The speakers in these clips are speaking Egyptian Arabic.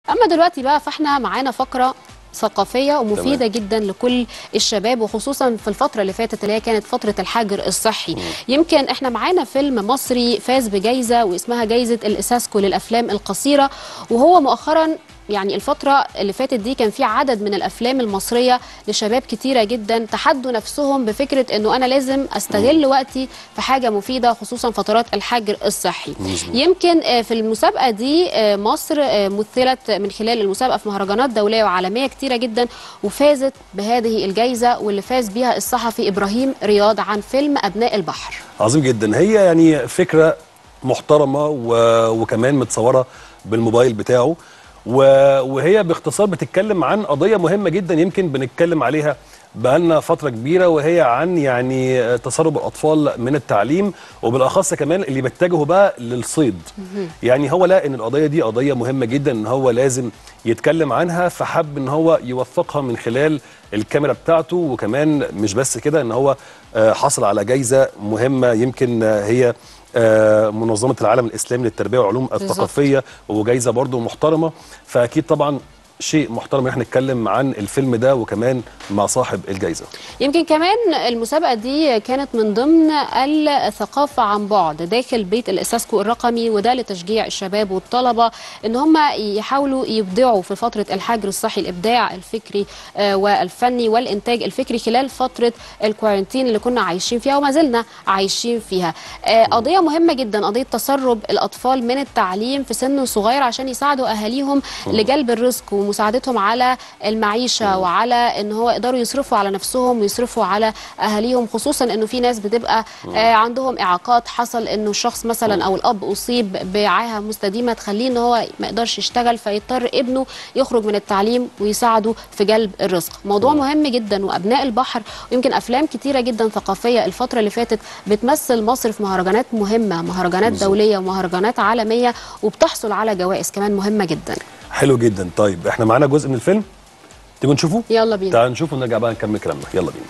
اما دلوقتي بقى فاحنا معانا فقره ثقافيه ومفيده تمام. جدا لكل الشباب وخصوصا في الفتره اللي فاتت اللي هي كانت فتره الحجر الصحي يمكن احنا معانا فيلم مصري فاز بجائزه واسمها جائزه الاساسكو للافلام القصيره وهو مؤخرا يعني الفترة اللي فاتت دي كان في عدد من الأفلام المصرية لشباب كتيرة جدا تحدوا نفسهم بفكرة أنه أنا لازم أستغل وقتي في حاجة مفيدة خصوصا فترات الحجر الصحي مظبوط. يمكن آه، في المسابقة دي آه، مصر آه، مثلت من خلال المسابقة في مهرجانات دولية وعالمية كتيرة جدا وفازت بهذه الجائزة واللي فاز بيها الصحفي إبراهيم رياض عن فيلم أبناء البحر عظيم جدا هي يعني فكره محترمه و... وكمان متصوره بالموبايل بتاعه و... وهي باختصار بتتكلم عن قضيه مهمه جدا يمكن بنتكلم عليها بقالنا فتره كبيره وهي عن يعني تسرب الاطفال من التعليم وبالاخص كمان اللي بيتجهوا بقى للصيد يعني هو لقى ان القضيه دي قضيه مهمه جدا ان هو لازم يتكلم عنها فحب ان هو يوثقها من خلال الكاميرا بتاعته وكمان مش بس كده ان هو آه، حصل على جايزه مهمه يمكن آه، هي آه، منظمه العالم الاسلامي للتربيه والعلوم بالظبط. الثقافيه وجايزه برضو محترمه فاكيد طبعا شيء محترم ان احنا نتكلم عن الفيلم ده وكمان مع صاحب الجايزه يمكن كمان المسابقة دي كانت من ضمن الثقافة عن بعد داخل بيت الإساسكو الرقمي وده لتشجيع الشباب والطلبة إن هم يحاولوا يبدعوا في فترة الحجر الصحي الإبداع الفكري آه، والفني والإنتاج الفكري خلال فترة الكوارنتين اللي كنا عايشين فيها وما زلنا عايشين فيها آه، قضية مهمة جدا قضية تسرب الأطفال من التعليم في سن صغير عشان يساعدوا أهاليهم لجلب الرزق ومساعدتهم على المعيشة وعلى ان هو يقدروا يصرفوا على نفسهم ويصرفوا على اهاليهم خصوصا انه في ناس بتبقى آه عندهم اعاقات حصل انه الشخص مثلا او الاب اصيب بعاهه مستديمه تخليه ان هو ما يقدرش يشتغل فيضطر ابنه يخرج من التعليم ويساعده في جلب الرزق موضوع مهم جدا وابناء البحر ويمكن افلام كتيره جدا ثقافيه الفتره اللي فاتت بتمثل مصر في مهرجانات مهمه مهرجانات دوليه ومهرجانات عالميه وبتحصل على جوائز كمان مهمه جدا حلو جدا طيب احنا معانا جزء من الفيلم تيجوا نشوفه يلا بينا تعال نشوفه ونرجع بقى نكمل كلامنا يلا بينا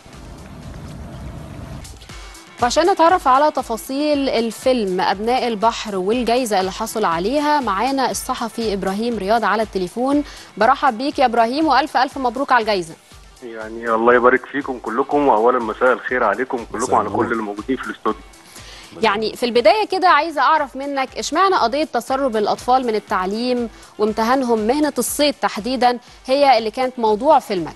وعشان نتعرف على تفاصيل الفيلم أبناء البحر والجائزة اللي حصل عليها معانا الصحفي إبراهيم رياض على التليفون برحب بيك يا إبراهيم وألف ألف مبروك على الجائزة يعني الله يبارك فيكم كلكم واولا مساء الخير عليكم كلكم مساء على النور. كل الموجودين في الاستوديو يعني في البداية كده عايزة أعرف منك إشمعنى قضية تسرب الأطفال من التعليم وامتهانهم مهنة الصيد تحديدا هي اللي كانت موضوع فيلمك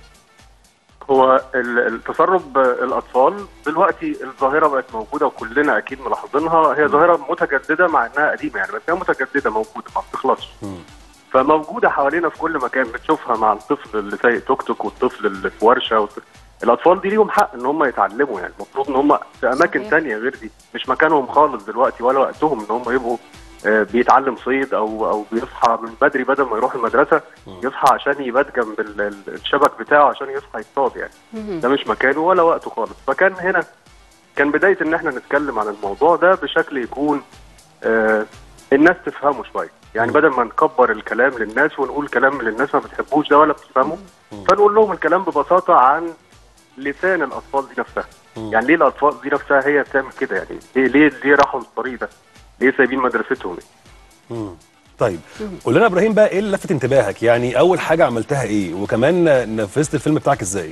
هو ال- ال- تسرب الاطفال دلوقتي الظاهره بقت موجوده وكلنا اكيد ملاحظينها هي ظاهره متجدده مع انها قديمه يعني بس هي متجدده موجوده ما بتخلصش فموجوده حوالينا في كل مكان بتشوفها مع الطفل اللي سايق توك توك والطفل اللي في ورشه والطفل. الاطفال دي ليهم حق ان هم يتعلموا يعني المفروض ان هم في اماكن صحيح. تانية غير دي مش مكانهم خالص دلوقتي ولا وقتهم ان هم يبقوا آه، بيتعلم صيد او او بيصحى من بدري بدل ما يروح المدرسه يصحى عشان يبات جنب ال- ال- الشبك بتاعه عشان يصحى يصطاد يعني ده مش مكانه ولا وقته خالص فكان هنا كان بدايه ان احنا نتكلم عن الموضوع ده بشكل يكون آه الناس تفهمه شويه يعني بدل ما نكبر الكلام للناس ونقول كلام اللي الناس ما بتحبوش ده ولا بتفهمه فنقول لهم الكلام ببساطه عن لسان الاطفال دي نفسها يعني ليه الاطفال دي نفسها هي بتعمل كده يعني ليه ليه ليه راحوا الطريق ده ليه سايبين مدرستهم مم. طيب قول لنا يا ابراهيم بقى ايه اللي لفت انتباهك يعني اول حاجه عملتها ايه وكمان نفذت الفيلم بتاعك ازاي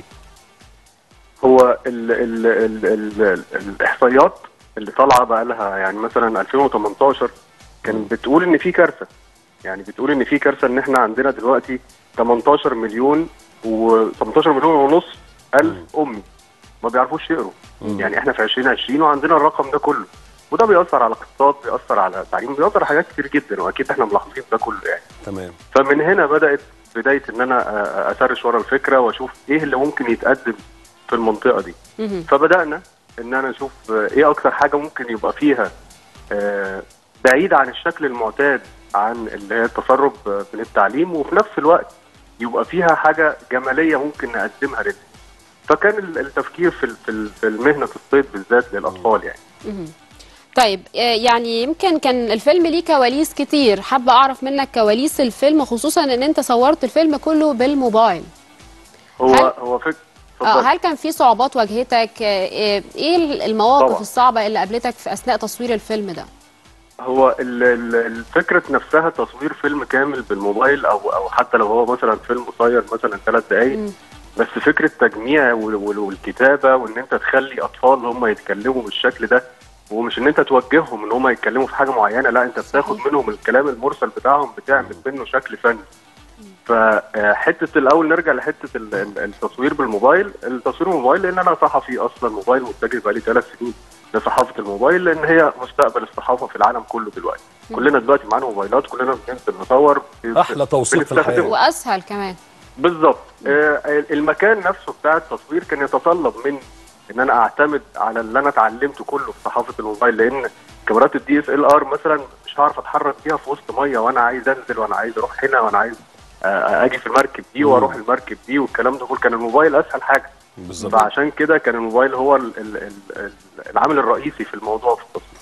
هو ال ال ال ال ال الاحصائيات اللي طالعه بقى لها يعني مثلا 2018 كانت بتقول ان في كارثه يعني بتقول ان في كارثه ان احنا عندنا دلوقتي 18 مليون و 18 مليون ونص الف امي ما بيعرفوش يقروا يعني احنا في 2020 وعندنا الرقم ده كله وده بيأثر على الاقتصاد بيأثر على التعليم بيأثر على حاجات كتير جدا واكيد احنا ملاحظين ده كله يعني تمام فمن هنا بدات بدايه ان انا أ- اسرش ورا الفكره واشوف ايه اللي ممكن يتقدم في المنطقه دي مهم. فبدانا ان انا اشوف آه، ايه اكتر حاجه ممكن يبقى فيها آه، بعيد عن الشكل المعتاد عن اللي هي التسرب آه، من التعليم وفي نفس الوقت يبقى فيها حاجه جماليه ممكن نقدمها للناس فكان ال- التفكير في ال- في ال- في مهنه الصيد بالذات للاطفال يعني طيب آه، يعني يمكن كان الفيلم ليه كواليس كتير حابة أعرف منك كواليس الفيلم خصوصا إن أنت صورت الفيلم كله بالموبايل هو هل- هو فكر اه هل كان في صعوبات واجهتك آه، آه، ايه المواقف طبعا. الصعبة اللي قابلتك في اثناء تصوير الفيلم ده هو ال- ال- الفكرة نفسها تصوير فيلم كامل بالموبايل او او حتى لو هو مثلا فيلم قصير مثلا ثلاث دقائق مم. بس فكرة تجميع وال- وال- والكتابة وان انت تخلي اطفال هم يتكلموا بالشكل ده ومش ان انت توجههم ان هم يتكلموا في حاجة معينة لا انت بتاخد صحيح. منهم الكلام المرسل بتاعهم بتعمل منه شكل فني فحتة الاول نرجع لحتة ال- ال- التصوير بالموبايل التصوير بالموبايل لان انا صحفي اصلا موبايل متجه بقالي ثلاث سنين لصحافة الموبايل لان هي مستقبل الصحافة في العالم كله دلوقتي كلنا دلوقتي معانا موبايلات كلنا بننزل نصور احلى توصيف في الحياه بنستخدم- واسهل كمان بالظبط آه، المكان نفسه بتاع التصوير كان يتطلب مني ان انا اعتمد على اللي انا اتعلمته كله في صحافه الموبايل لان كاميرات الدي اس ال ار مثلا مش هعرف اتحرك فيها في وسط ميه وانا عايز انزل وانا عايز اروح هنا وانا عايز آه، اجي في المركب دي واروح المركب دي والكلام ده كله كان الموبايل اسهل حاجه بالظبط فعشان كده كان الموبايل هو ال ال ال ال العامل الرئيسي في الموضوع في التصوير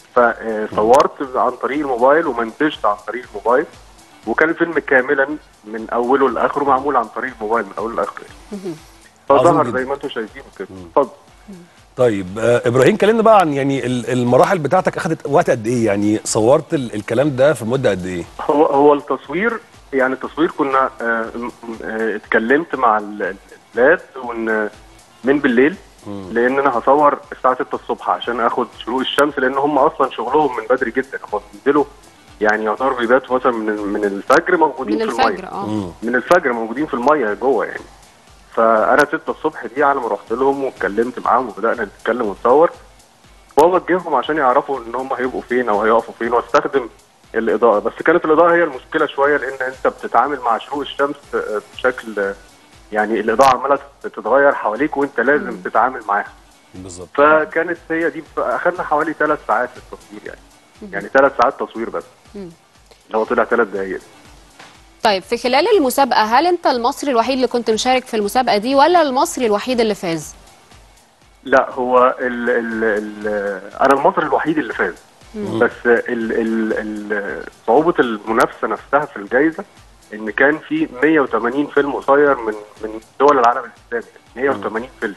فصورت عن طريق الموبايل ومنتجت عن طريق الموبايل وكان الفيلم كاملا من اوله لاخره معمول عن طريق الموبايل من اوله لاخره عظيم فظهر جدا. زي ما انتم شايفين كده اتفضل طيب آه ابراهيم كلمنا بقى عن يعني ال- المراحل بتاعتك اخذت وقت قد ايه يعني صورت ال- الكلام ده في مده قد ايه هو هو التصوير يعني التصوير كنا آه، م- آه، اتكلمت مع ال- الولاد وان من بالليل لان انا هصور الساعه 6 الصبح عشان اخد شروق الشمس لان هم اصلا شغلهم من بدري جدا هم بينزلوا يعني يعتبر بيباتوا مثلا من من الفجر موجودين من في الميه الفجر اه مم. من الفجر موجودين في الميه جوه يعني فانا 6 الصبح دي على ما رحت لهم واتكلمت معاهم وبدانا نتكلم ونصور واوجههم عشان يعرفوا ان هم هيبقوا فين او هيقفوا فين واستخدم الاضاءه بس كانت الاضاءه هي المشكله شويه لان انت بتتعامل مع شروق الشمس آه، بشكل آه، يعني الاضاءه عماله تتغير حواليك وانت لازم تتعامل معاها بالظبط فكانت هي دي اخذنا حوالي ثلاث ساعات في التصوير يعني يعني ثلاث ساعات تصوير بس مم. اللي هو طلع ثلاث دقايق طيب في خلال المسابقه هل انت المصري الوحيد اللي كنت مشارك في المسابقه دي ولا المصري الوحيد اللي فاز لا هو ال ال ال انا المصري الوحيد اللي فاز بس ال ال ال صعوبه المنافسه نفسها في الجائزه ان كان في 180 فيلم قصير من من دول العالم الاسلامي 180 فيلم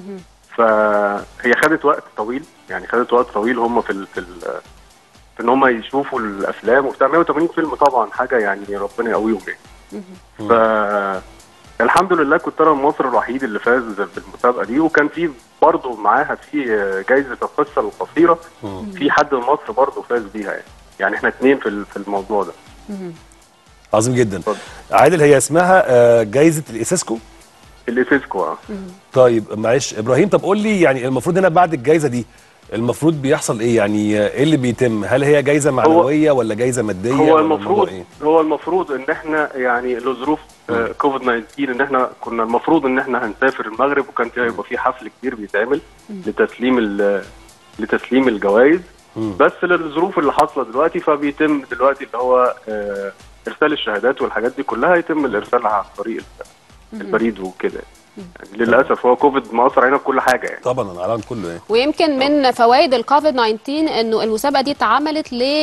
فهي خدت وقت طويل يعني خدت وقت طويل هم في ال في ال في ان هم يشوفوا الافلام وبتاع 180 فيلم طبعا حاجه يعني ربنا يقويهم يعني ف الحمد لله كنت انا المصري الوحيد اللي فاز بالمسابقه دي وكان في برضه معاها في جائزه القصه القصيره في حد من مصر برضه فاز بيها يعني يعني احنا اتنين في ال- في الموضوع ده عظيم جدا اتفضل. عادل هي اسمها آه جائزه الاسيسكو الاسيسكو اه طيب معلش ابراهيم طب قول لي يعني المفروض هنا بعد الجائزه دي المفروض بيحصل ايه يعني آه، ايه اللي بيتم هل هي جائزه معنويه ولا جائزه ماديه هو ولا المفروض الموضوع ايه هو المفروض ان احنا يعني لظروف آه، كوفيد 19 ان احنا كنا المفروض ان احنا هنسافر المغرب وكان في- هيبقى في حفل كبير بيتعمل لتسليم ال- لتسليم الجوائز مم. بس للظروف اللي حاصله دلوقتي فبيتم دلوقتي اللي هو آه، ارسال الشهادات والحاجات دي كلها يتم الارسال عن طريق ال- البريد وكده يعني للاسف هو كوفيد مأثر علينا في كل حاجه يعني طبعا العالم كله يعني ويمكن من فوائد الكوفيد 19 انه المسابقه دي اتعملت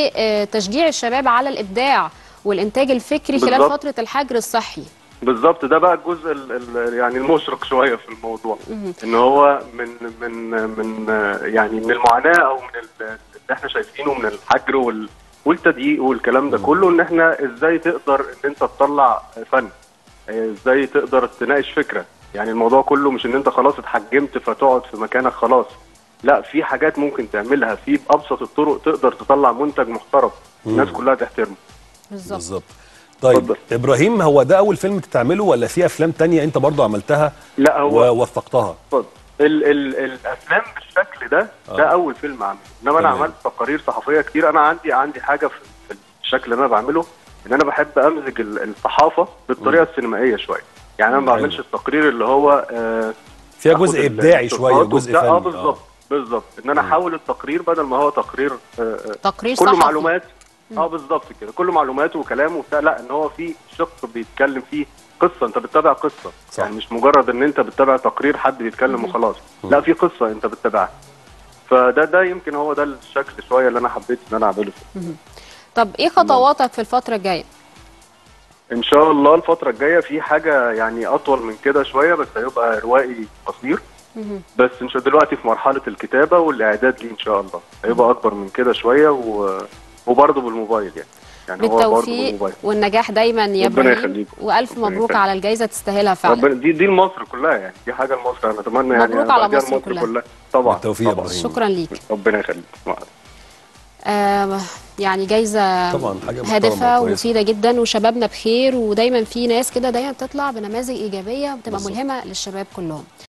لتشجيع الشباب على الابداع والانتاج الفكري خلال بالظبط. فتره الحجر الصحي بالظبط ده بقى الجزء ال ال يعني المشرق شويه في الموضوع ان هو من من من يعني من المعاناه او من ال- اللي احنا شايفينه من الحجر وال والتضييق والكلام ده كله ان احنا ازاي تقدر ان انت تطلع فن ازاي تقدر تناقش فكره يعني الموضوع كله مش ان انت خلاص اتحجمت فتقعد في مكانك خلاص لا في حاجات ممكن تعملها في بابسط الطرق تقدر تطلع منتج محترم الناس كلها تحترمه بالظبط بالظبط طيب اتفضل. ابراهيم هو ده اول فيلم تعمله ولا في افلام تانية انت برضو عملتها لا هو ووثقتها اتفضل ال ال الافلام بالشكل ده ده آه. اول فيلم عمله انما انا تمام. عملت تقارير صحفيه كتير انا عندي عندي حاجه في في الشكل اللي انا بعمله ان انا بحب امزج ال- الصحافه بالطريقه السينمائيه شويه يعني انا ما حلو. بعملش التقرير اللي هو آه فيها آخد جزء ال- ابداعي شويه التوقعات وجزء وبتاع. فني اه بالظبط بالظبط ان انا احول التقرير بدل ما هو تقرير آه آه تقرير كله صحفي معلومات اه بالظبط كده كله معلومات وكلام وبتاع لا ان هو في شق بيتكلم فيه قصه انت بتتابع قصه صح. يعني مش مجرد ان انت بتتابع تقرير حد بيتكلم وخلاص لا في قصه انت بتتابعها فده ده يمكن هو ده الشكل شويه اللي انا حبيت ان انا اعمله طب ايه خطواتك في الفتره الجايه ان شاء الله الفتره الجايه في حاجه يعني اطول من كده شويه بس هيبقى روائي قصير بس ان شاء دلوقتي في مرحله الكتابه والاعداد ليه ان شاء الله هيبقى اكبر من كده شويه و... وبرضه بالموبايل يعني يعني هو برضه بالتوفيق بالموبايل والنجاح دايما يا ربنا ابراهيم يخليك. والف ربنا مبروك يخليك. على الجائزه تستاهلها فعلا ربنا دي دي لمصر كلها يعني دي حاجه لمصر انا اتمنى يعني مبروك أنا على بعديها مصر لمصر كلها. كلها طبعا بالتوفيق يا طبعا إبراهيم. شكرا ليك ربنا يخليك مع آه يعني جايزه طبعا حاجة محترمة هادفه وكويسة. ومفيده جدا وشبابنا بخير ودايما في ناس كده دايما بتطلع بنماذج ايجابيه بتبقى بالظبط. ملهمه للشباب كلهم